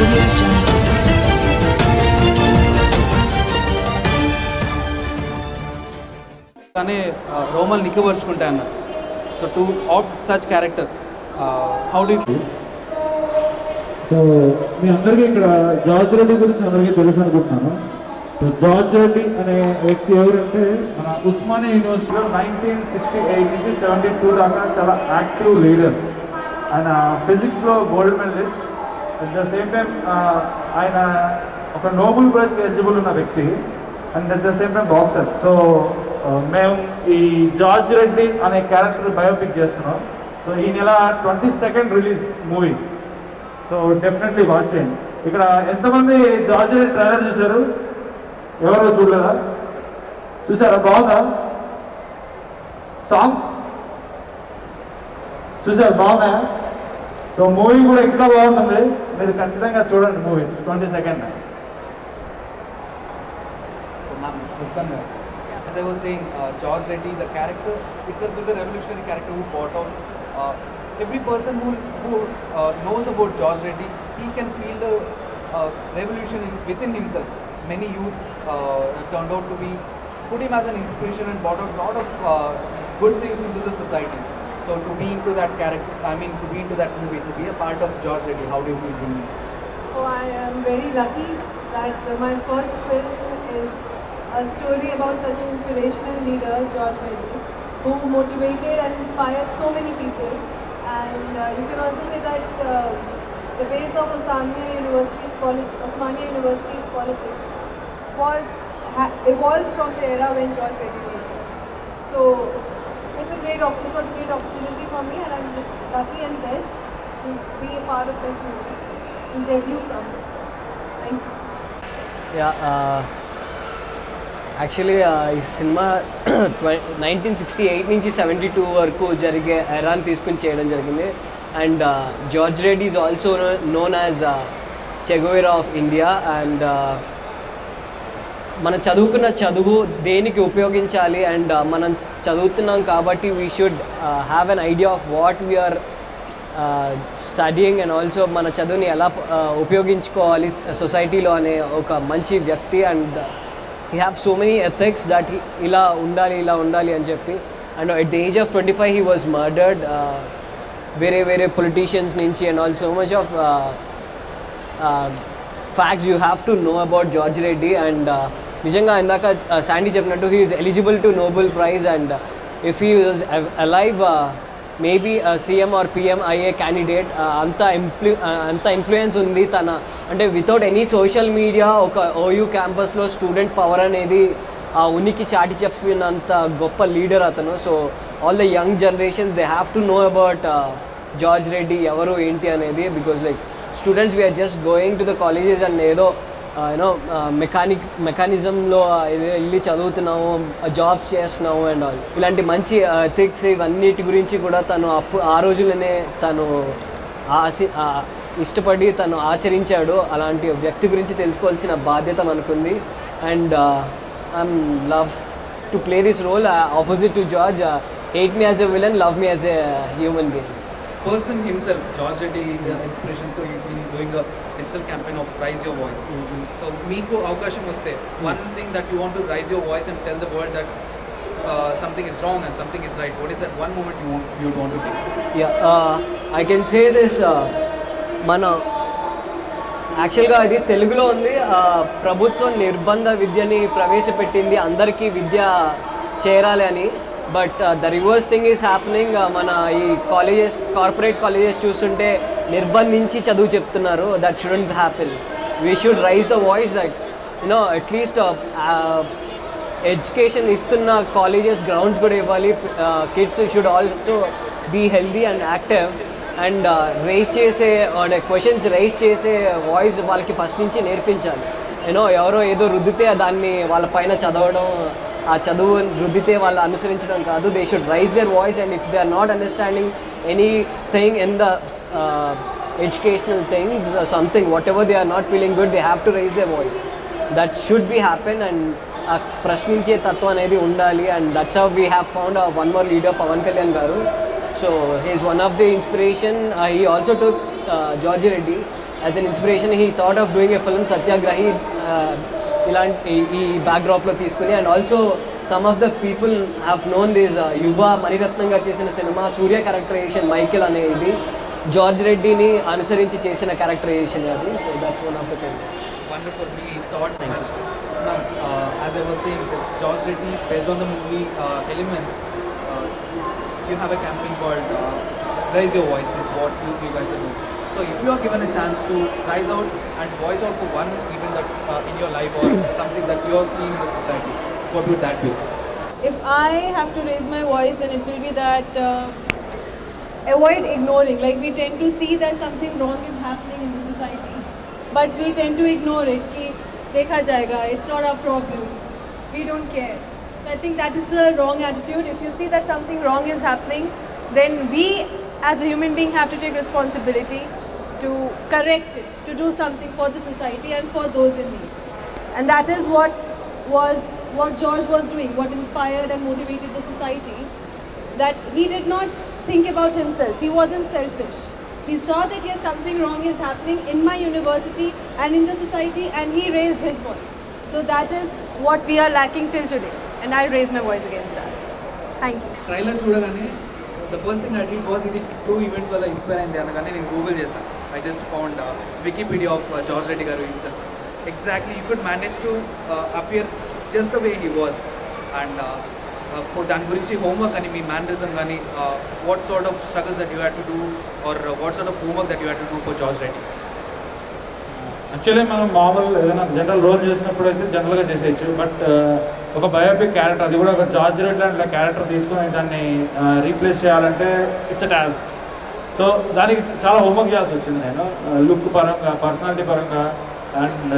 audio jungle. కానీ రోమల్ నిక్కబరుచుకుంటా అన్నారు so to out such character how do so మీ అందరికీ ఇక్కడ జార్జ్ రెడ్డి గురించి అందరికీ తెలుసు అనుకుంటున్నాను సో జార్జ్ రెడ్డి అనే వ్యక్తి ఎవరంటే మన ఉస్మానియా యూనివర్సిటీలో నైన్టీన్ సిక్స్టీ ఎయిట్ నుంచి సెవెంటీ టూ దాకా చాలా యాక్టివ్ లీడర్ ఆయన ఫిజిక్స్లో gold medalist at the same time ఆయన ఒక నోబెల్ ప్రైజ్కి ఎలిజిబుల్ ఉన్న వ్యక్తి and at the same time boxer so మేము ఈ జార్జ్ రెడ్డి అనే క్యారెక్టర్ బయోపిక్ చేస్తున్నాం సో ఈ నెల twenty second release movie so definitely watch చేయండి ఇక్కడ ఎంతమంది జార్జ్ రెడ్డి ట్రైలర్ చూశారు ఎవరో చూడలేదా చూసారా బాగుందా సాంగ్స్ చూసారు బాగున్నాయా సో మూవీ కూడా ఇంకా బాగుంటుంది మీరు ఖచ్చితంగా చూడండి movie twenty second So, ma'am, Muskan, uh, as I was saying, uh, George Reddy, the character itself is a revolutionary character who fought out. Uh, every person who, who uh, knows about George Reddy, he can feel the uh, revolution in, within himself. Many youth uh, turned out to be, put him as an inspiration and brought out a lot of uh, good things into the society. So to be into that character, I mean to be into that movie, to be a part of George Reddy, how do you feel being Oh, I am very lucky that uh, my first film is a story about such an inspirational leader, George Reddy, who motivated and inspired so many people. And uh, you can also say that uh, the base of Osmania University's polit- Osmania University's politics was ha- evolved from the era when George Reddy was there. So it's a great op- it was a great opportunity for me, and I'm just lucky and blessed to be a part of this movie, in debut from this. Thank you. Yeah actually ఈ సినిమా nineteen sixty eight నుంచి seventy two వరకు జరిగే ఎరాన్ తీసుకుని చేయడం జరిగింది and George Reddy is also known as Che Guevara of India and మనం చదువుకున్న చదువు దేనికి ఉపయోగించాలి అండ్ మనం చదువుతున్నాం కాబట్టి we should have an idea of what we are studying and also మన చదువుని ఎలా uh, ఉపయోగించుకోవాలి సొసైటీలో అనే ఒక మంచి వ్యక్తి and he have so many ethics that ఇలా ఉండాలి ఇలా ఉండాలి అని చెప్పి and at the age of twenty five he was murdered వేరే వేరే పొలిటీషియన్స్ నుంచి and all so much of facts you have to know about George Reddy and నిజంగా ఇందాక శాండీ చెప్పినట్టు he is eligible to Nobel prize and if he is alive maybe CM or PM అయ్యే candidate అంత ఇంప్లూ అంత influence ఉంది తన అంటే వితౌట్ ఎనీ సోషల్ మీడియా ఒక ఓయూ క్యాంపస్లో స్టూడెంట్ పవర్ అనేది ఆ ఉనికి చాటి చెప్పినంత గొప్ప లీడర్ అతను so all the young generations they have to know about George Reddy ఎవరు ఏంటి అనేది because like students we are just going to the colleges and ఏదో యూనో మెకానిక్ మెకానిజంలో ఏదో వెళ్ళి చదువుతున్నాము జాబ్స్ చేస్తున్నాము అండ్ ఆల్ ఇలాంటి మంచి ఎథిక్స్ ఇవన్నిటి గురించి కూడా తను అప్పుడు ఆ రోజుల్లోనే తను ఆసి ఆ ఇష్టపడి తను ఆచరించాడు అలాంటి వ్యక్తి గురించి తెలుసుకోవాల్సిన బాధ్యత మనకుంది and I'm love to play this role opposite to George hate me as a villain love me as a human being person himself, George Reddy, uh, inspiration to he he doing a digital campaign of Rise Your Voice. So, మీకు అవకాశం వస్తే one thing that you want to rise your voice and tell the world that uh, something is wrong and something is right. What is that one moment you want you would want to take? Yeah I can say this మన యాక్చువల్గా అది తెలుగులో ఉంది uh, ప్రభుత్వం నిర్బంధ విద్యని ప్రవేశపెట్టింది అందరికీ విద్య చేరాలి అని but the reverse thing is happening మన ఈ కాలేజెస్ కార్పొరేట్ కాలేజెస్ చూస్తుంటే నిర్బంధించి చదువు చెప్తున్నారు that shouldn't happen we should raise the voice that you know at least education ఇస్తున్న కాలేజెస్ గ్రౌండ్స్ కూడా ఇవ్వాలి kids should also be healthy and active and raise చేసే క్వశ్చన్స్ రైజ్ చేసే వాయిస్ వాళ్ళకి ఫస్ట్ నుంచి నేర్పించాలి యూనో ఎవరో ఏదో రుద్దితే దాన్ని వాళ్ళ పైన చదవడం ఆ చదువు రుద్దితే వాళ్ళు అనుసరించడం కాదు they should raise their voice and if they are not understanding anything in the educational things something whatever they are not feeling good they have to raise they voice that should be happen and ఆ ప్రశ్నించే తత్వం అనేది ఉండాలి and that's how we have found one more leader Pawan Kalyan గారు so he's one of the inspiration he also took George Reddy as an inspiration he thought of doing a film సత్యాగ్రహి ఇలాంటి ఈ బ్యాక్డ్రాప్లో తీసుకుని and also some of the people have known this యువ మణిరత్నం గారు చేసిన cinema సూర్య characterisation Michael అనేది George రెడ్డిని అనుసరించి చేసిన క్యారెక్టరైజేషన్ అది that's one of the thing wonderfully thought. Ma'am, uh, as I was saying, that George Reddy, based on the movie uh, Elements, uh, you have a campaign called uh, Raise Your Voice, is what you, you guys are doing. So if you are given a chance to rise out and voice out for one event that uh, in your life or something that you are seeing in the society, what would that be? If I have to raise my voice, then it will be that uh, avoid ignoring. Like we tend to see that something wrong is happening in the society, but we tend to ignore it. Ki dekha jayega. It's not our problem. We don't care. So I think that is the wrong attitude. If you see that something wrong is happening, then we as a human being have to take responsibility to correct it, to do something for the society and for those in need. And that is what was what George was doing, what inspired and motivated the society. That he did not think about himself. He wasn't selfish. He saw that yes, something wrong is happening in my university and in the society, and he raised his voice. So that is what we are lacking till today. And I raise my voice against that. Thank you. Trailer చూడగానే the first thing I did was ఇది true events వల్ల inspire అయింది అనగానే నేను Google చేశాను I just found Wikipedia of George Reddy గారు himself exactly you could manage to appear just the way he was and దాని గురించి హోంవర్క్ అని మీ మేనరిజం కానీ what sort of struggles that you had to do or what sort of homework that you had to do for George Reddy actually మనం మామూలు ఏదైనా general role చేసినప్పుడు అయితే జనరల్గా చేసేయచ్చు బట్ ఒక బయోపిక్ క్యారెక్టర్ అది కూడా ఒక జార్జ్ రెడ్ లాంటి క్యారెక్టర్ తీసుకొని దాన్ని రీప్లేస్ చేయాలంటే ఇట్స్ అ టాస్క్ సో దానికి చాలా హోంవర్క్ చేయాల్సి వచ్చింది నేను లుక్ పరంగా పర్సనాలిటీ పరంగా అండ్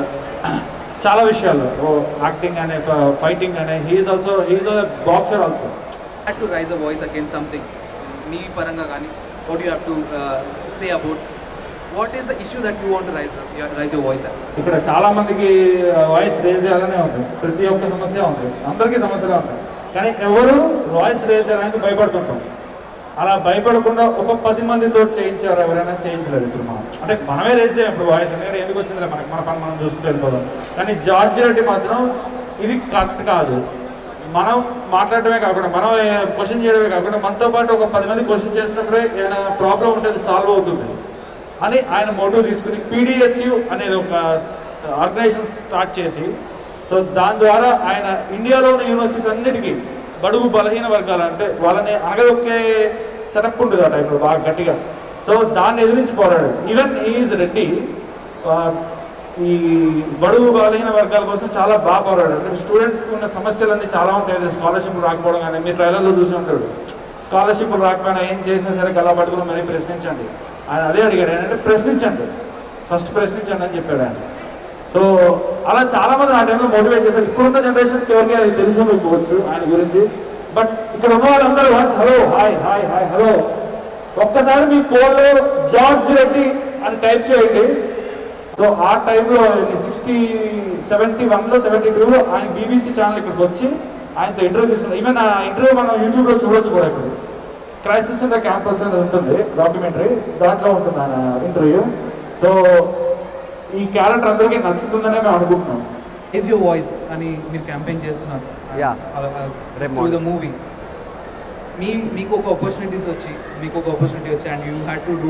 చాలా విషయాలు యాక్టింగ్ అనే ఫైటింగ్ అనే he's also he's boxer also had to raise a voice again something మీ పరంగా కానీ what you have to say about what is the issue that you want raise raise your voice as ఇక్కడ చాలా మందికి voice raise చేయాలనే ఉంది ప్రతి ఒక్క సమస్య ఉంది అందరికీ సమస్యలే ఉంటాయి కానీ ఎవరు వాయిస్ రేజ్ చేయడానికి భయపడుతుంటాం అలా భయపడకుండా ఒక పది మందితో చేయించారు ఎవరైనా చేయించలేదు ఇప్పుడు మనం అంటే మనమే రేజ్ చేయం ఇప్పుడు వాయిస్ ఎందుకంటే ఎందుకు వచ్చిందిలే మనకి మన పని మనం చూసుకుంటూ వెళ్ళిపోదాం కానీ జార్జ్ రెడ్డి మాత్రం ఇది కరెక్ట్ కాదు మనం మాట్లాడటమే కాకుండా మనం క్వశ్చన్ చేయడమే కాకుండా మనతో పాటు ఒక పది మంది క్వశ్చన్ చేసినప్పుడే ఏదైనా ప్రాబ్లం ఉంటే అది సాల్వ్ అవుతుంది అని ఆయన మోటివ్ తీసుకుని పీడిఎస్యు అనేది ఒక ఆర్గనైజేషన్ స్టార్ట్ చేసి సో దాని ద్వారా ఆయన ఇండియాలో ఉన్న యూనివర్సిటీస్ అన్నిటికీ బడుగు బలహీన వర్గాలు అంటే వాళ్ళని అనగదొక్కే సెటప్ ఉంటుంది ఆ టైంలో బాగా గట్టిగా సో దాన్ని ఎదిరించి పోరాడు ఈవెన్ ఈజ్ రెడ్డి ఆ, ఈ బడుగు బలహీన వర్గాల కోసం చాలా బాగా పోరాడాడు అంటే స్టూడెంట్స్కి ఉన్న సమస్యలన్నీ చాలా ఉంటాయి స్కాలర్షిప్ రాకపోవడం కానీ మీరు ట్రైలర్లో చూసి ఉంటాడు స్కాలర్షిప్ రాకపోయినా ఏం చేసినా సరే గలా పట్టుకుని మరీ ప్రశ్నించండి ఆయన అదే అడిగాడు ఏంటంటే ప్రశ్నించండి ఫస్ట్ ప్రశ్నించండి అని చెప్పాడు ఆయన సో అలా చాలా మంది ఆ టైంలో మోటివేట్ చేశారు ఇప్పుడున్న జనరేషన్స్కి ఎవరికి అది తెలుసు అనుకోవచ్చు ఆయన గురించి బట్ ఇక్కడ ఉన్న వాళ్ళందరూ watch hello hi hi hi hello ఒక్కసారి మీ ఫోన్లో జార్జ్ రెడ్డి అని టైప్ చేయండి సో ఆ టైంలో సిక్స్టీ సెవెంటీ వన్లో సెవెంటీ టూలో ఆయన బీబీసీ ఛానల్ ఇక్కడికి వచ్చి ఆయనతో ఇంటర్వ్యూ తీసుకున్నాం ఈవెన్ ఆ ఇంటర్వ్యూ మనం యూట్యూబ్లో చూడొచ్చు కూడా ఇప్పుడు క్రైసిస్ ఇన్ ద క్యాంపస్ అనేది ఉంటుంది డాక్యుమెంటరీ దాంట్లో ఉంటుంది ఆయన ఇంటర్వ్యూ సో ఈ క్యారెక్టర్ అందరికీ నచ్చుతుందనే మేము అనుకుంటున్నాం ఈజ్ యువర్ వాయిస్ అని మీరు క్యాంపెయిన్ చేస్తున్నారు Yeah. రేపు ద morning. మూవీ మీ మీకు ఒక ఆపర్చునిటీస్ వచ్చి మీకు ఒక ఆపర్చునిటీ వచ్చి and you had to do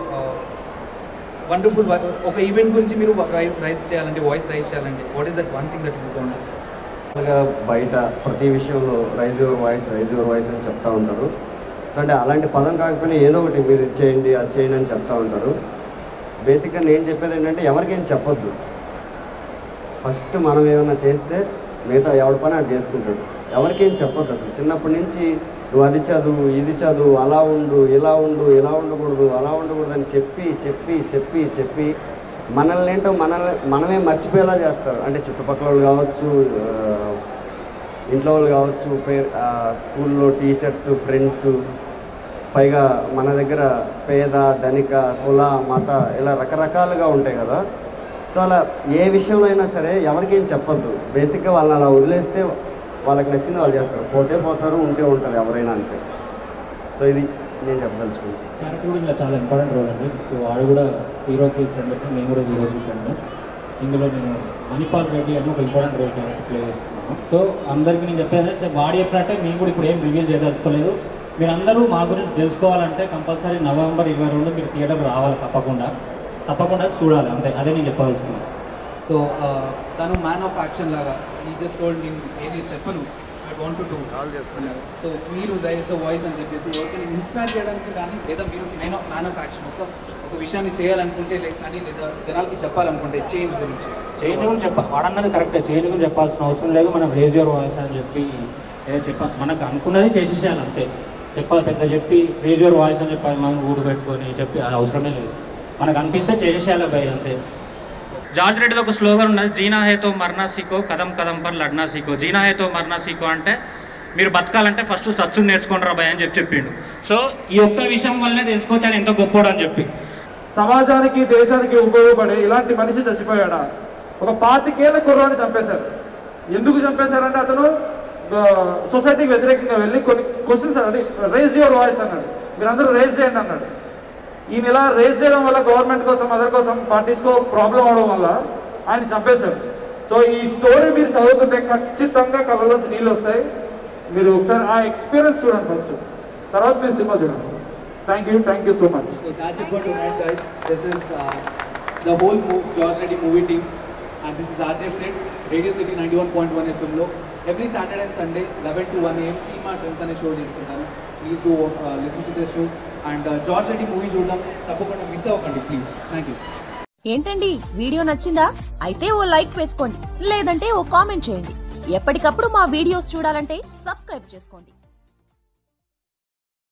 wonderful ఒక ఈవెంట్ గురించి మీరు రైజ్ చేయాలంటే వాయిస్ రైజ్ చేయాలంటే what is that one thing that you want మామూలుగా బయట ప్రతి విషయంలో raise your voice raise your voice అని చెప్తా ఉంటారు సో అంటే అలాంటి పదం కాకపోయినా ఏదో ఒకటి మీరు ఇది చేయండి అది చేయండి అని చెప్తా ఉంటారు బేసిక్గా నేను చెప్పేది ఏంటంటే ఎవరికేం చెప్పొద్దు ఫస్ట్ మనం ఏమైనా చేస్తే మిగతా ఎవడి పని అది చేసుకుంటాడు ఎవరికేం చెప్పొద్దు అసలు చిన్నప్పటి నుంచి నువ్వు అది చదువు ఇది చదువు అలా ఉండు ఇలా ఉండు ఇలా ఉండకూడదు అలా ఉండకూడదు అని చెప్పి చెప్పి చెప్పి చెప్పి మనల్ని ఏంటో మనల్ని మనమే మర్చిపోయేలా చేస్తారు అంటే చుట్టుపక్కల వాళ్ళు కావచ్చు ఆ, ఇంట్లో వాళ్ళు కావచ్చు పేర్ ఆ, స్కూల్లో టీచర్స్ ఫ్రెండ్స్ పైగా మన దగ్గర పేద ధనిక కుల మత ఇలా రకరకాలుగా ఉంటాయి కదా సో అలా ఏ విషయంలో అయినా సరే ఎవరికేం చెప్పొద్దు బేసిక్గా వాళ్ళని అలా వదిలేస్తే వాళ్ళకి నచ్చింది వాళ్ళు చేస్తారు పోతే పోతారు ఉంటే ఉంటారు ఎవరైనా అంతే సో ఇది నేను చెప్పదలుచుకున్నాను క్యారెక్టర్ కూడా చాలా ఇంపార్టెంట్ రోల్ అండి సో వాడు కూడా హీరోకి ఫ్రెండ్ అయితే నేను కూడా హీరోకి ఫ్రెండ్ ఇందులో నేను మణిపాల్ రెడ్డి అని ఒక ఇంపార్టెంట్ రోల్ క్యారెక్టర్ ప్లే చేస్తున్నాను సో అందరికీ నేను చెప్పేది అంటే వాడు చెప్పినట్టే మేము కూడా ఇప్పుడు ఏం రివ్యూ చేయదలుచుకోలేదు మీరందరూ మా గురించి తెలుసుకోవాలంటే కంపల్సరీ నవంబర్ ఇరవై రెండు మీరు థియేటర్ రావాలి తప్పకుండా తప్పకుండా చూడాలి అంతే అదే నేను చెప్పదలుచుకున్నాను సో తను మ్యాన్ ఆఫ్ యాక్షన్ లాగా ఈ జస్ట్ టోల్డ్ నేను ఏది చెప్పను ఐ వాంట్ టు సో మీరు రైస్ ద వాయిస్ అని చెప్పేసి ఎవరికైనా ఇన్స్పైర్ చేయడానికి కానీ లేదా మీరు man of man of action ఒక ఒక విషయాన్ని చేయాలనుకుంటే లే- కానీ లేదా జనాలకి చెప్పాలనుకుంటే చేంజ్ గురించి చేంజ్ గురించి చెప్ప వాడన్నది కరెక్టే చేంజ్ గురించి చెప్పాల్సిన అవసరం లేదు మనం రేజ్ యువర్ వాయిస్ అని చెప్పి ఏదో చెప్ప మనకు అనుకున్నది చేసేసేయాలి అంతే చెప్పాలి పెద్ద చెప్పి రేజ్ యువర్ వాయిస్ అని చెప్పి మనం ఊడు పెట్టుకొని చెప్పి అది అవసరమే లేదు మనకు అనిపిస్తే చేసేసేయాలి భయ్ అంతే జార్జ్ రెడ్డిలో ఒక స్లోగన్ ఉన్నది జీనా హేతో మర్నా సీకో కదం కదం పర్ లడ్నా సీకో జీనా హేతో మర్నా సీకో అంటే మీరు బతకాలంటే ఫస్ట్ సచ్చు నేర్చుకోండి రా భయ్ అని చెప్పి చెప్పిండు సో ఈ ఒక్క విషయం వల్లనే తెలుసుకోవచ్చు ఆయన ఎంత గొప్పోడు అని చెప్పి సమాజానికి దేశానికి ఉపయోగపడే ఇలాంటి మనిషి చచ్చిపోయాడా ఒక పాతికేళ్ల కుర్రాన్ని చంపేశారు ఎందుకు చంపేశారంటే అతను ఆ, సొసైటీకి వ్యతిరేకంగా వెళ్ళి కొన్ని క్వశ్చన్స్ అడి రేజ్ యువర్ వాయిస్ అన్నాడు మీరందరూ రేజ్ చేయండి అన్నాడు ఈయన ఇలా రేజ్ చేయడం వల్ల గవర్నమెంట్ కోసం అదర్ కోసం పార్టీస్కో ప్రాబ్లం అవడం వల్ల ఆయన చంపేశారు సో ఈ స్టోరీ మీరు చదువుతుంటే ఖచ్చితంగా కళ్ళలోంచి నీళ్ళు వస్తాయి మీరు ఒకసారి ఆ ఎక్స్పీరియన్స్ చూడండి ఫస్ట్ తర్వాత మీరు సినిమా చూడండి thank you thank you so much So that's it for tonight, guys. This is uh, the whole move, George Reddy movie team, and this is RJ Sid, Radio City 91.1 FM లో every Saturday and Sunday eleven to one AM టీమా trends అనే show చేస్తుంటాను please do listen to the show and George Reddy movie చూడడం తప్పకుండా miss అవ్వకండి please thank you ఏంటండి video నచ్చిందా అయితే ఓ లైక్ వేసుకోండి లేదంటే ఓ కామెంట్ చేయండి ఎప్పటికప్పుడు మా వీడియోస్ చూడాలంటే సబ్స్క్రైబ్ చేసుకోండి